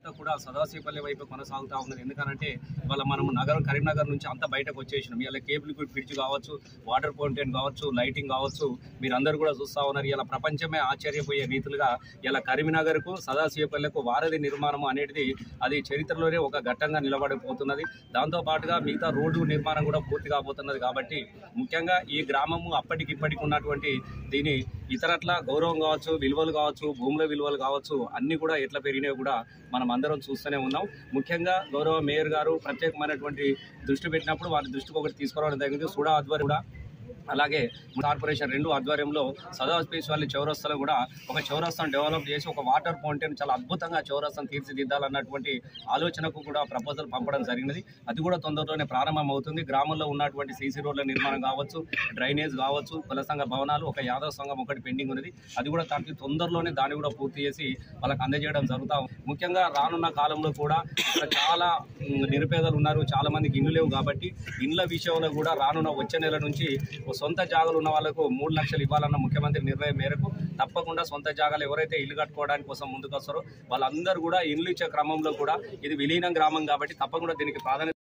అంతా కూడా సదాశివపల్లి వైపు కొనసాగుతూ ఉన్నది ఎందుకనంటే ఇవాళ మనం నగరం కరీంనగర్ నుంచి అంతా బయటకు వచ్చేసినాం ఇలా కేబుల్ బ్రిడ్జ్ కావచ్చు వాటర్ ఫౌంటైన్ కావచ్చు లైటింగ్ కావచ్చు మీరందరూ కూడా చూస్తా ఉన్నారు ఇలా ప్రపంచమే ఆశ్చర్యపోయే రీతులుగా ఇలా కరీంనగర్కు సదాశివపల్లికు వారధి నిర్మాణం అనేది అది చరిత్రలోనే ఒక ఘట్టంగా నిలబడిపోతున్నది దాంతో పాటుగా మిగతా రోడ్డు నిర్మాణం కూడా పూర్తి కాబోతున్నది కాబట్టి ముఖ్యంగా ఈ గ్రామము అప్పటికిప్పటికి ఉన్నటువంటి దీని ఇతరట్ల గౌరవం కావచ్చు విలువలు కావచ్చు భూముల విలువలు కావచ్చు అన్ని కూడా ఎట్లా పెరిగినాయో కూడా మనం అందరం చూస్తూనే ఉన్నాం ముఖ్యంగా గౌరవ మేయర్ గారు ప్రత్యేకమైనటువంటి దృష్టి పెట్టినప్పుడు వారి దృష్టికి ఒకటి తీసుకురావడం జరిగింది సూడా ఆధ్వర్యం కూడా అలాగే కార్పొరేషన్ రెండు ఆధ్వర్యంలో సదా స్పేస్వాళ్ళి చౌరస్తాలో కూడా ఒక చౌరస్తాను డెవలప్ చేసి ఒక వాటర్ ఫౌంటైన్ చాలా అద్భుతంగా చౌరస్తాను తీర్చిదిద్దాలన్నటువంటి ఆలోచనకు కూడా ప్రపోజల్ పంపడం జరిగినది అది కూడా తొందరలోనే ప్రారంభం అవుతుంది గ్రామంలో ఉన్నటువంటి సీసీ రోడ్ల నిర్మాణం కావచ్చు డ్రైనేజ్ కావచ్చు కుల సంఘ భవనాలు ఒక యాదవ సంఘం ఒకటి పెండింగ్ ఉన్నది అది కూడా దానికి తొందరలోనే దాన్ని కూడా పూర్తి చేసి వాళ్ళకి అందజేయడం జరుగుతా ఉంది. ముఖ్యంగా రానున్న కాలంలో కూడా ఇక్కడ చాలా ఉమ్, నిరుపేదలు ఉన్నారు చాలా మందికి ఇల్లు లేవు కాబట్టి ఇండ్ల విషయంలో కూడా రానున్న వచ్చే నెల నుంచి ఓ సొంత జాగాలు ఉన్న వాళ్ళకు మూడు లక్షలు ఇవ్వాలన్న ముఖ్యమంత్రి నిర్ణయం మేరకు తప్పకుండా సొంత జాగాలు ఎవరైతే ఇల్లు కట్టుకోవడానికి కోసం ముందుకు వస్తారో వాళ్ళందరూ కూడా ఇల్లు ఇచ్చే క్రమంలో కూడా ఇది విలీనం గ్రామం కాబట్టి తప్పకుండా దీనికి ప్రాధాన్యత